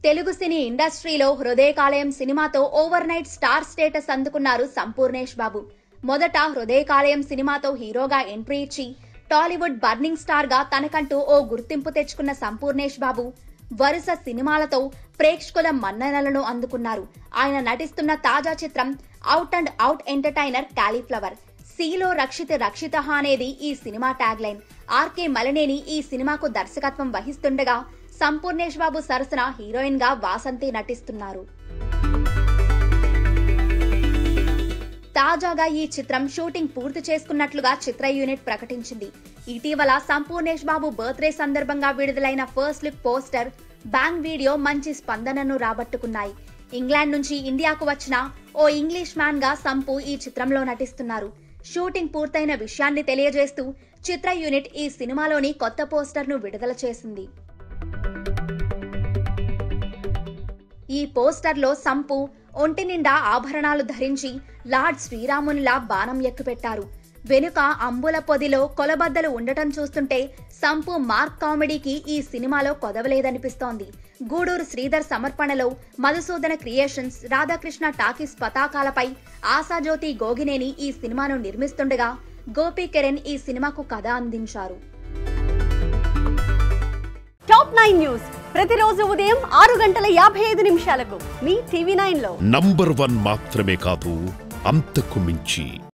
తెలుగు సినీ ఇండస్ట్రీలో హృదయకాలయం సినిమాతో over night star status అందుకున్నారు సంపూర్ణేష్ బాబు మొదట హృదయకాలయం సినిమాతో హీరోగా ఎంట్రీ ఇచ్చి టాలీవుడ్ బర్నింగ్ స్టార్ గా తనకంటూ ఓ గుర్తింపు తెచ్చుకున్న సంపూర్ణేష్ బాబు వరుస సినిమాలతో ప్రేక్షకుల మన్ననలను అందుకున్నారు ఆయన నటిస్తున్న తాజా చిత్రం out and out entertainer cauliflower సీలో రక్షిత రక్షిత అనేది ఈ సినిమా ట్యాగ్ లైన్ ఆర్కే మలనేని ఈ సినిమాకు దర్శకత్వం వహిస్తుండగా సంపూర్ణేష్ బాబు సరసన హీరోయిన్ గా వాసంతి నటిస్తున్నారు తాజాగా ఈ చిత్రం షూటింగ్ పూర్తి చేసుకున్నట్లుగా చిత్ర యూనిట్ ప్రకటించింది ఇటీవల సంపూర్ణేష్ బాబు బర్త్డే సందర్భంగా విడుదలైన first look poster bang video మంచి స్పందనను రాబట్టుకున్నాయి ఇంగ్లాండ్ నుంచి ఇండియాకు వచ్చిన ఓ ఇంగ్లీష్ మ్యాన్ గా సంపు ఈ చిత్రంలో నటిస్తున్నారు షూటింగ్ పూర్తయిన విషయాన్ని తెలియజేస్తూ చిత్ర యూనిట్ ఈ సినిమాలోని కొత్త పోస్టర్ ను విడుదల చేసింది ఈ పోస్టర్లో సంపు ఒంటి నిండా ఆభరణాలు ధరించి లార్డ్ శ్రీరామునిలా బాణం ఎక్కుపెట్టారు వెనుక అంబుల పొదిలో కొలబద్దలు ఉండటం చూస్తుంటే సంపు మార్క్ కామెడీకి ఈ సినిమాలో కొదవలేదనిపిస్తోంది గూడూరు శ్రీధర్ సమర్పణలో మధుసూదన క్రియేషన్స్ రాధాకృష్ణ టాకీస్ పతాకాలపై ఆశాజ్యోతి గోగినేని ఈ సినిమాను నిర్మిస్తుండగా గోపీ కిరణ్ ఈ సినిమాకు కథ అందించారు టాప్ నైన్ న్యూస్ ప్రతిరోజు ఉదయం ఆరు గంటల యాభై ఐదు నిమిషాలకు మీ టీవీ నైన్ లో నంబర్ వన్ మాత్రమే కాదు అంతకు మించి